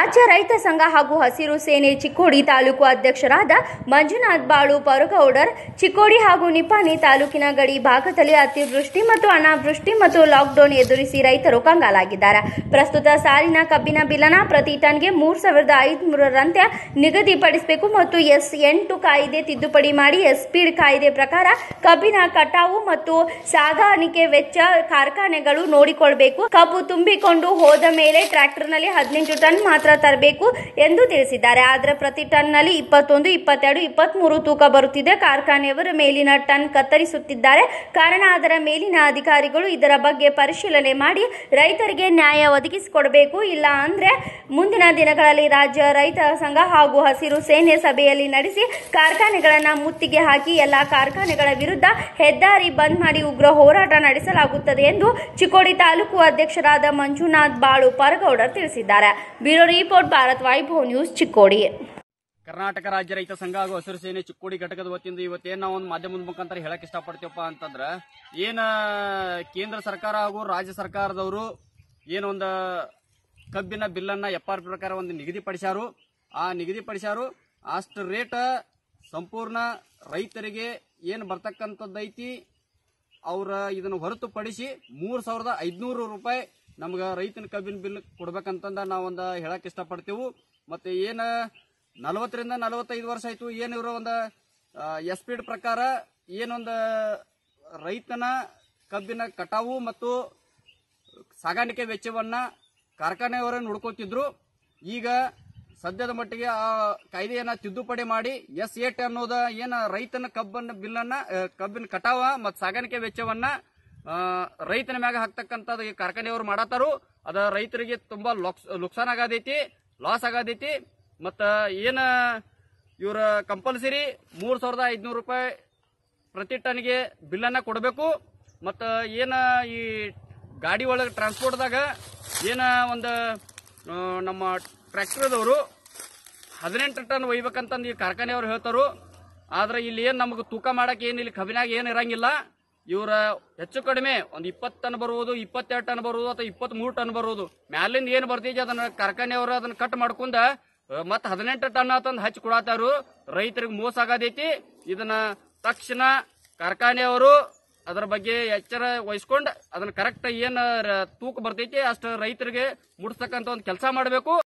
ರಾಜ್ಯ ರೈತ ಸಂಘ ಹಾಗೂ ಹಸಿರು ಸೇನೆ ಚಿಕ್ಕೋಡಿ ತಾಲೂಕು ಅಧ್ಯಕ್ಷರಾದ ಮಂಜುನಾಥ್ ಬಾಳು ಪರಗೌಡರ್ ಚಿಕ್ಕೋಡಿ ಹಾಗೂ ನಿಪಾನಿ ತಾಲೂಕಿನ ಗಡಿ ಭಾಗದಲ್ಲಿ ಅತಿವೃಷ್ಟಿ ಮತ್ತು ಅನಾವೃಷ್ಟಿ ಮತ್ತು ಲಾಕ್ಡೌನ್ ಎದುರಿಸಿ ರೈತರು ಕಂಗಾಲಾಗಿದ್ದಾರೆ ಪ್ರಸ್ತುತ ಸಾಲಿನ ಕಬ್ಬಿನ ಬಿಲ್ಲನ ಪ್ರತಿ ಟನ್ಗೆ ಮೂರು ಸಾವಿರದ ಐದುನೂರರಂತೆ ನಿಗದಿಪಡಿಸಬೇಕು ಮತ್ತು ಎಸ್ ಎಂಟು ಕಾಯ್ದೆ ತಿದ್ದುಪಡಿ ಮಾಡಿ ಎಸ್ ಸ್ಪೀಡ್ ಕಾಯ್ದೆ ಪ್ರಕಾರ ಕಬ್ಬಿನ ಕಟಾವು ಮತ್ತು ಸಾಗಾಣಿಕೆ ವೆಚ್ಚ ಕಾರ್ಖಾನೆಗಳು ನೋಡಿಕೊಳ್ಬೇಕು ಕಬ್ಬು ತುಂಬಿಕೊಂಡು ಹೋದ ಮೇಲೆ ಟ್ರ್ಯಾಕ್ಟರ್ನಲ್ಲಿ ಹದಿನೆಂಟು ಟನ್ ಮಾತ್ರ ತರಬೇಕು ಎಂದು ತಿಳಿಸಿದ್ದಾರೆ ಆದರೆ ಪ್ರತಿ ಟನ್ನಲ್ಲಿ ಇಪ್ಪತ್ತೊಂದು ಇಪ್ಪತ್ತೆರಡು ಇಪ್ಪತ್ಮೂರು ತೂಕ ಬರುತ್ತಿದೆ ಕಾರ್ಖಾನೆಯವರು ಮೇಲಿನ ಟನ್ ಕತ್ತರಿಸುತ್ತಿದ್ದಾರೆ ಕಾರಣ ಅದರ ಮೇಲಿನ ಅಧಿಕಾರಿಗಳು ಇದರ ಬಗ್ಗೆ ಪರಿಶೀಲನೆ ಮಾಡಿ ರೈತರಿಗೆ ನ್ಯಾಯ ಒದಗಿಸಿಕೊಡಬೇಕು ಇಲ್ಲ ಅಂದ್ರೆ ಮುಂದಿನ ದಿನಗಳಲ್ಲಿ ರಾಜ್ಯ ರೈತ ಸಂಘ ಹಾಗೂ ಹಸಿರು ಸೇನೆ ಸಭೆಯಲ್ಲಿ ನಡೆಸಿ ಕಾರ್ಖಾನೆಗಳನ್ನು ಮುತ್ತಿಗೆ ಹಾಕಿ ಎಲ್ಲಾ ಕಾರ್ಖಾನೆಗಳ ವಿರುದ್ಧ ಹೆದ್ದಾರಿ ಬಂದ್ ಮಾಡಿ ಉಗ್ರ ಹೋರಾಟ ನಡೆಸಲಾಗುತ್ತದೆ ಎಂದು ಚಿಕ್ಕೋಡಿ ತಾಲೂಕು ಅಧ್ಯಕ್ಷರಾದ ಮಂಜುನಾಥ್ ಬಾಳು ಪರಗೌಡರ್ ತಿಳಿಸಿದ್ದಾರೆ bureau report Bharat Vaibhav news Chikkodi Karnataka ರಾಜ್ಯ ರೈತ ಸಂಘ ಹಾಗೂ ಹಸಿರು ಸೇನೆ ಚಿಕ್ಕೋಡಿ ಘಟಕದ ವತಿಯಿಂದ ಇವತ್ತೇನ್ ನಾವು ಒಂದು ಮಾಧ್ಯಮದ ಮುಖಾಂತರ ಹೇಳಕ್ ಇಷ್ಟಪಡ್ತೀವಪ್ಪ ಅಂತಂದ್ರ ಏನ ಕೇಂದ್ರ ಸರ್ಕಾರ ಹಾಗೂ ರಾಜ್ಯ ಸರ್ಕಾರದವರು ಏನೊಂದು ಕಬ್ಬಿನ ಬಿಲ್ಲನ್ನ ಎಫ್ ಆರ್ ಪ್ರಕಾರ ಒಂದು ನಿಗದಿಪಡಿಸ್ಯಾರು ಆ ನಿಗದಿಪಡಿಸ್ಯಾರು ಅಷ್ಟು ರೇಟ್ ಸಂಪೂರ್ಣ ರೈತರಿಗೆ ಏನು ಬರ್ತಕ್ಕಂಥದ್ದೈತಿ ಅವ್ರ ಇದನ್ನು ಹೊರತುಪಡಿಸಿ ಮೂರ್ ಸಾವಿರದ ಐದ್ನೂರು ರೂಪಾಯಿ ನಮ್ಗ ರೈತನ ಕಬ್ಬಿನ ಬಿಲ್ ಕೊಡ್ಬೇಕಂತಂದ ನಾವೊಂದ ಹೇಳಕ್ ಇಷ್ಟಪಡ್ತೇವು ಮತ್ತೆ ಏನ ನಲವತ್ತರಿಂದ ನಲವತ್ತೈದು ವರ್ಷ ಆಯ್ತು ಏನ್ ಇವ್ರ ಒಂದ ಎಸ್ ಪೀಡ್ ಪ್ರಕಾರ ಏನೊಂದ ರೈತನ ಕಬ್ಬಿನ ಕಟಾವು ಮತ್ತು ಸಾಗಾಣಿಕೆ ವೆಚ್ಚವನ್ನ ಕಾರ್ಖಾನೆಯವರೇ ನೋಡ್ಕೋತಿದ್ರು ಈಗ ಸದ್ಯದ ಮಟ್ಟಿಗೆ ಆ ಕಾಯ್ದೆಯನ್ನ ತಿದ್ದುಪಡಿ ಮಾಡಿ ಎಸ್ ಏಟ್ ಅನ್ನೋದ ಏನ ರೈತನ ಕಬ್ಬನ್ನ ಬಿಲ್ಲನ್ನ ಆ, ಕಬ್ಬಿನ ಕಟಾವ ಮತ್ತು ಸಾಗಾಣಿಕೆ ವೆಚ್ಚವನ್ನ ಆ, ರೈತನ ಮ್ಯಾಗ ಹಾಕ್ತಕ್ಕಂಥದ್ದು ಈ ಕಾರ್ಖಾನೆಯವರು ಮಾಡತ್ತಾರು ಅದ ರೈತರಿಗೆ ತುಂಬಾ ಲೊಕ್ಸ್- ಲುಕ್ಸಾನ್ ಆಗದೈತಿ ಲಾಸ್ ಆಗದೈತಿ ಮತ್ತ ಏನ ಇವ್ರ ಕಂಪಲ್ಸರಿ ಮೂರ್ ಸಾವಿರದ ಐದ್ನೂರು ರೂಪಾಯಿ ಪ್ರತಿ ಟನ್ಗೆ ಬಿಲ್ಲನ್ನ ಕೊಡಬೇಕು ಮತ್ತ ಏನ ಈ ಗಾಡಿ ಒಳಗೆ ಟ್ರಾನ್ಸ್ಪೋರ್ಟ್ದಾಗ ಏನ ಒಂದು ಆ, ನಮ್ಮ ಟ್ರ್ಯಾಕ್ಟರ್ದವರು ಹದಿನೆಂಟು ಟನ್ ಒಯ್ಬೇಕಂತಂದು ಈ ಕಾರ್ಖಾನೆಯವ್ರು ಹೇಳ್ತಾರು ಆದ್ರೆ ಇಲ್ಲಿ ಏನ್ ನಮಗೆ ತೂಕ ಮಾಡಕ್ ಏನ್ ಇಲ್ಲಿ ಕಬ್ಬಿನಾಗ ಏನ್ ಇರಂಗಿಲ್ಲ ಇವ್ರ ಹೆಚ್ಚು ಕಡಿಮೆ ಒಂದು ಇಪ್ಪತ್ತು ಟನ್ ಬರುವುದು ಇಪ್ಪತ್ತೆರಡು ಟನ್ ಬರುವುದು ಅಥವಾ ಇಪ್ಪತ್ತ್ ಮೂರು ಟನ್ ಬರುವುದು ಮ್ಯಾಲಿಂದ ಏನ್ ಬರ್ತೈತಿ ಅದನ್ನ ಕಾರ್ಖಾನೆಯವರು ಅದನ್ನ ಕಟ್ ಮಾಡ್ಕೊಂಡ ಮತ್ತ ಹದಿನೆಂಟು ಟನ್ ಅಂತಂದು ಹಚ್ಚಿ ಕೊಡತಾರು ರೈತರಿಗೆ ಮೋಸ ಆಗದೈತಿ ಇದನ್ನ ತಕ್ಷಣ ಕಾರ್ಖಾನೆಯವರು ಅದರ ಬಗ್ಗೆ ಎಚ್ಚರ ವಹಿಸ್ಕೊಂಡು ಅದನ್ನ ಕರೆಕ್ಟ್ ಏನ್ ರ- ತೂಕ ಬರ್ತೈತಿ ಅಷ್ಟು ರೈತರಿಗೆ ಮುಟ್ಸ್ತಕ್ಕಂತ ಒಂದು ಕೆಲಸ ಮಾಡಬೇಕು